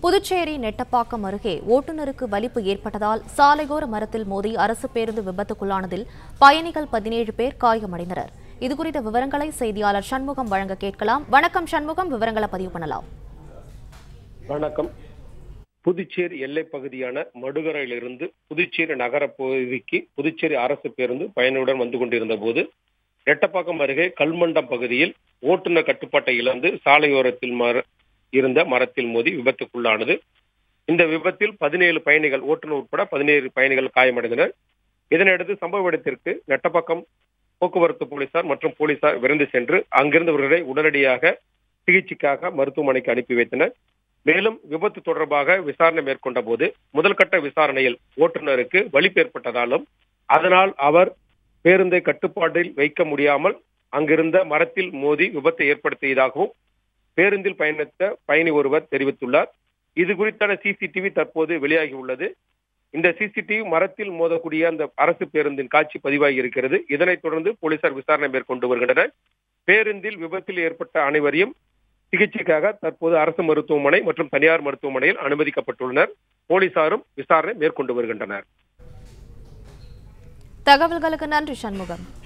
புதுச்சேரி நெட்டப்பாக்கம் அருகே ஓட்டுநருக்கு வலிப்பு ஏற்பட்டதால் சாலையோர மரத்தில் மோதி அரசு பேருந்து விபத்துக்குள்ளானதில் பயணிகள் பதினேழு பேர் காயமடைந்தனர் இதுகுறித்த விவரங்களை செய்தியாளர் சண்முகம் வழங்க கேட்கலாம் வணக்கம் சண்முகம் விவரங்களை பதிவு பண்ணலாம் வணக்கம் புதுச்சேரி எல்லை பகுதியான மடுகரையிலிருந்து புதுச்சேரி நகர பகுதிக்கு புதுச்சேரி அரசு பேருந்து பயணியுடன் வந்து கொண்டிருந்த போது ரெட்டப்பாக்கம் அருகே கல்மண்டம் பகுதியில் ஓட்டுநர் கட்டுப்பாட்டை இழந்து சாலையோரத்தில் மர- இருந்த மரத்தில் மோதி விபத்துக்குள்ளானது இந்த விபத்தில் பதினேழு பயணிகள் ஓட்டுநர் உட்பட பதினேழு பயணிகள் காயமடைந்தனர் இதனையடுத்து சம்பவ இடத்திற்கு நெட்டப்பாக்கம் போக்குவரத்து போலீசார் மற்றும் போலீசார் விரைந்து சென்று அங்கிருந்தவர்களை உடனடியாக சிகிச்சைக்காக மருத்துவமனைக்கு அனுப்பி வைத்தனர் மேலும் விபத்து தொடர்பாக விசாரணை மேற்கொண்ட போது முதல்கட்ட விசாரணையில் ஓட்டுநருக்கு வலிப்பு ஏற்பட்டதாலும் அதனால் அவர் பேருந்தை கட்டுப்பாட்டில் வைக்க முடியாமல் அங்கிருந்த மரத்தில் மோதி விபத்தை ஏற்படுத்தியதாகவும் பேருந்தில் பயணித்த பயணி ஒருவர் தெரிவித்துள்ளார் இது குறித்தான சிசிடிவி தற்போது வெளியாகி உள்ளது இந்த சிசிடிவி மரத்தில் மோதக்கூடிய அந்த அரசு பேருந்தின் காட்சி பதிவாகி இருக்கிறது இதனைத் தொடர்ந்து போலீசார் விசாரணை மேற்கொண்டு வருகின்றனர் பேருந்தில் விபத்தில் ஏற்பட்ட அனைவரையும் சிகிச்சைக்காக தற்போது அரசு மருத்துவமனை மற்றும் தனியார் மருத்துவமனையில் அனுமதிக்கப்பட்டுள்ளனர் போலீசாரும் விசாரணை மேற்கொண்டு வருகின்றனர் தகவல்களுக்கு நன்றி சண்முகம்